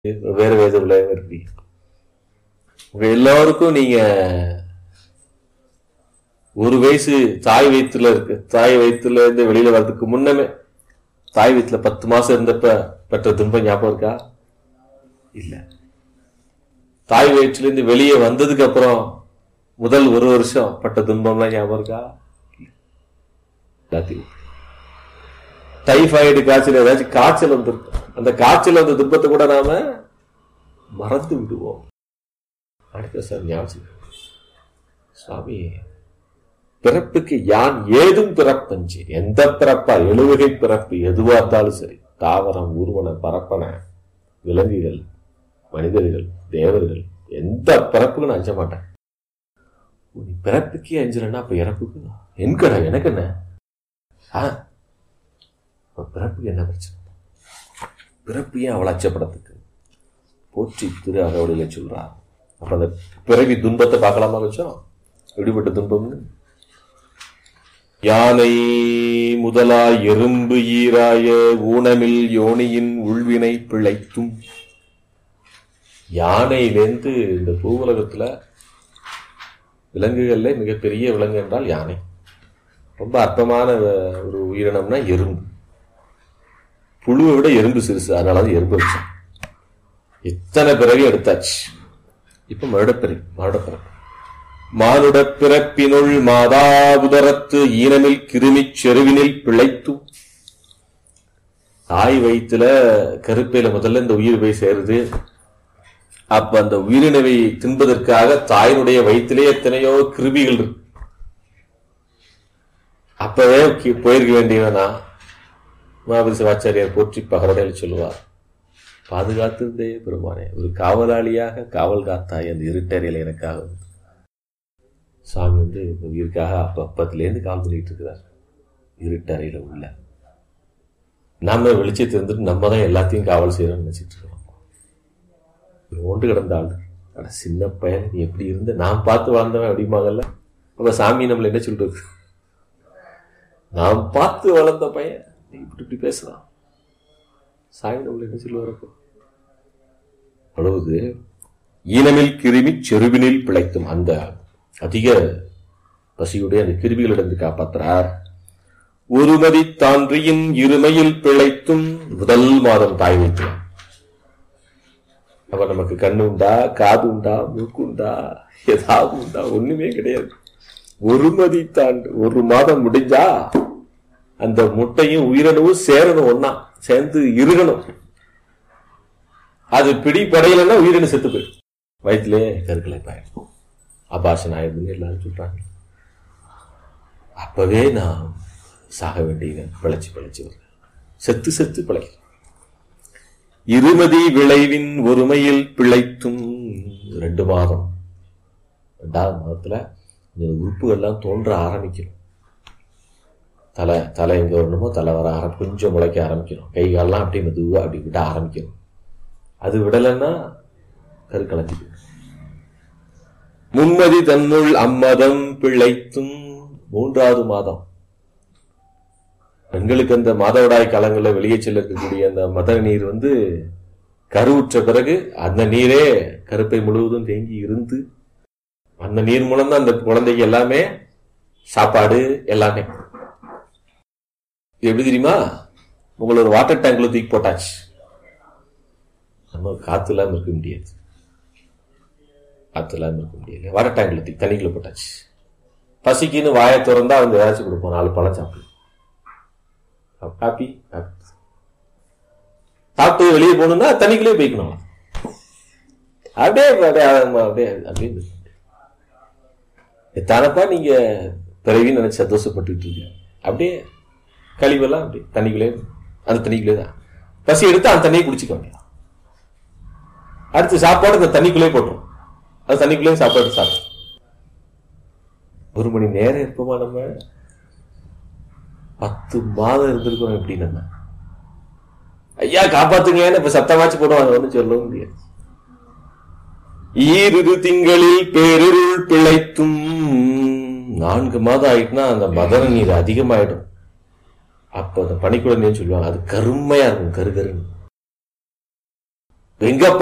வேற வேத விளையாம இருப்பீங்க உங்க எல்லாருக்கும் நீங்க ஒரு வயசு தாய் வயிற்றுல இருக்கு தாய் வயிற்றுல இருந்து வெளியில வர்றதுக்கு முன்னமே தாய் வயிற்றுல பத்து மாசம் இருந்தப்ப பெற்ற துன்பம் ஞாபகம் இருக்கா இல்ல தாய் வயிற்றுல இருந்து வெளியே வந்ததுக்கு அப்புறம் முதல் ஒரு வருஷம் பட்ட துன்பம்லாம் ஞாபகம் இருக்கா எல்லாத்தையும் டைபாய்டு காய்ச்சல் ஏதாச்சும் காய்ச்சல் வந்திருக்கும் அந்த காய்ச்சல் வந்த துன்பத்தை கூட நாம மறந்து விடுவோம் அடுத்த சார் ஞாபகம் சுவாமி பிறப்புக்கு யான் ஏதும் பிறப்பஞ்சு எந்த பிறப்பா எழுவகை பிறப்பு எதுவா இருந்தாலும் சரி தாவரம் ஊர்வன பரப்பன விலங்குகள் மனிதர்கள் தேவர்கள் எந்த பிறப்புக்கும் நான் அஞ்ச மாட்டேன் நீ பிறப்புக்கே அஞ்சலன்னா அப்ப இறப்புக்கு என்கடா எனக்கு என்ன ஆ அப்ப பிறப்புக்கு என்ன பிரச்சனை பிறப்பு ஏன் அவளை அச்சப்படத்துக்கு போற்றி திரு அகவடியில சொல்றார் அப்ப அந்த பிறவி துன்பத்தை பார்க்கலாமா வச்சோம் எப்படிப்பட்ட துன்பம்னு யானை முதலாய் எறும்பு ஈராய ஊனமில் யோனியின் உள்வினை பிழைத்தும் யானையிலேருந்து இந்த பூவுலகத்துல விலங்குகள்ல மிகப்பெரிய விலங்கு என்றால் யானை ரொம்ப அற்பமான ஒரு உயிரினம்னா எறும்பு புழுவை விட எறும்பு சிறுசு அதனால அது எறும்பு வச்சான் எத்தனை பிறவி எடுத்தாச்சு இப்ப மறுடப்பிறவி மறுடப்பிறப்பு மானுட பிறப்பினுள் மாதாபுதரத்து ஈனமில் கிருமிச் செருவினில் பிழைத்து தாய் வயிற்றுல கருப்பையில முதல்ல இந்த உயிர் போய் சேருது அப்ப அந்த உயிரினவை தின்பதற்காக தாயினுடைய வயிற்றிலே எத்தனையோ கிருமிகள் இருக்கு அப்பவே கி- போயிருக்க வேண்டியவனா மகாபதி சிவாச்சாரியார் போற்றி பகரடையில் சொல்லுவார் பாதுகாத்திருந்தே பெருமானே ஒரு காவலாளியாக காவல் காத்தாய் அந்த இருட்டறையில் எனக்காக வந்து சாமி வந்து இந்த உயிருக்காக அப்ப அப்பத்திலேருந்து கால் பண்ணிட்டு இருக்கிறார் இருட்டறையில உள்ள நம்ம வெளிச்சத்தை இருந்துட்டு நம்ம தான் எல்லாத்தையும் காவல் செய்யறோம்னு நினைச்சிட்டு இருக்கோம் ஒன்று கிடந்த ஆள் அட சின்ன பையன் நீ எப்படி இருந்த நான் பார்த்து வாழ்ந்தவன் அப்படிம்பாங்கல்ல அப்ப சாமி நம்மள என்ன சொல்றது நான் பார்த்து வளர்ந்த பையன் நீ இப்படி இப்படி பேசலாம் சாமி நம்மள என்ன சொல்லுவார் அப்போ அழுவது ஈனமில் கிருமி செருவினில் பிழைத்தும் அந்த அதிக பசியுடைய அந்த கிருமிகளிடந்து காப்பாற்றுறார் ஒருமதி தான்றியின் இருமையில் பிழைத்தும் முதல் மாதம் தாய் வைக்கிறார் அப்ப நமக்கு கண்ணு உண்டா காது உண்டா மூக்கு உண்டா ஏதாவது உண்டா ஒண்ணுமே கிடையாது ஒருமதி தாண்டு ஒரு மாதம் முடிஞ்சா அந்த முட்டையும் உயிரணுவும் சேரணும் ஒண்ணா சேர்ந்து இருகணும் அது பிடிப்படையலைன்னா உயிரினு செத்து போயிடும் வயிற்றுலயே கருக்களை பாயிடும் அபாஷன் ஆயிடுதுன்னு எல்லாரும் சொல்றாங்க அப்பவே நான் சாக வேண்டிய பிழைச்சு பிழைச்சு வருவேன் செத்து செத்து பிழைக்கிறேன் இருமதி விளைவின் ஒருமையில் பிழைத்தும் ரெண்டு மாதம் ரெண்டாவது மாதத்துல இந்த உறுப்புகள்லாம் தோன்ற ஆரம்பிக்கணும் தலை தலை எங்க வரணுமோ தலை வர ஆரம் கொஞ்சம் முளைக்க ஆரம்பிக்கணும் கை கால்லாம் அப்படியே மெதுவா அப்படி விட ஆரம்பிக்கணும் அது விடலைன்னா கருக்கலஞ்சி போயிடும் மும்மதி தன்னுள் அம்மதம் பிழைத்தும் மூன்றாவது மாதம் பெண்களுக்கு அந்த மாதவிடாய் காலங்களில் வெளியே செல்ல இருக்கக்கூடிய அந்த மத நீர் வந்து கருவுற்ற பிறகு அந்த நீரே கருப்பை முழுவதும் தேங்கி இருந்து அந்த நீர் மூலம் தான் அந்த குழந்தைக்கு எல்லாமே சாப்பாடு எல்லாமே இது எப்படி தெரியுமா உங்களை ஒரு வாட்டர் டேங்க்ல தூக்கி போட்டாச்சு நம்ம காத்து இல்லாம இருக்க முடியாது காத்து இல்லாம இருக்க முடியாது வாட்டர் டேங்க்ல தூக்கி தண்ணிக்குள்ள போட்டாச்சு பசிக்குன்னு வாயை திறந்தா வந்து ஏதாச்சும் கொடுப்போம் நாலு பழம் சாப்பிடு ஹாப்பி சாப்பிட்டு வெளியே போகணும்னா தண்ணிக்குள்ளே போய்க்கணும் அப்படியே அப்படியே அப்படியே அப்படியே எத்தானப்பா நீங்க பிறவின்னு நினைச்சு சந்தோஷப்பட்டுட்டு இருக்கீங்க அப்படியே கழிவெல்லாம் அப்படியே தண்ணிக்குள்ளே அந்த தண்ணிக்குள்ளே தான் பசி எடுத்து அந்த தண்ணியை குடிச்சுக்க வேண்டியதான் அடுத்து சாப்பாடு அந்த தண்ணிக்குள்ளே போட்டுரும் அது தண்ணிக்குள்ளே சாப்பாடு சாப்பிடும் ஒரு மணி நேரம் இருப்போமா நம்ம பத்து மாதம் இருந்திருக்கோம் எப்படி நம்ம ஐயா காப்பாத்துங்கன்னு இப்ப சத்தமாச்சு போடுவாங்க ஒன்றும் சொல்லவும் முடியாது ஈரிரு திங்களில் பேரிருள் பிழைத்தும் நான்கு மாதம் ஆயிட்டுனா அந்த மதன நீர் அதிகமாயிடும் அப்ப அந்த பனிக்குழந்தைன்னு சொல்லுவாங்க அது கருமையா இருக்கும் கரு கருன்னு எங்க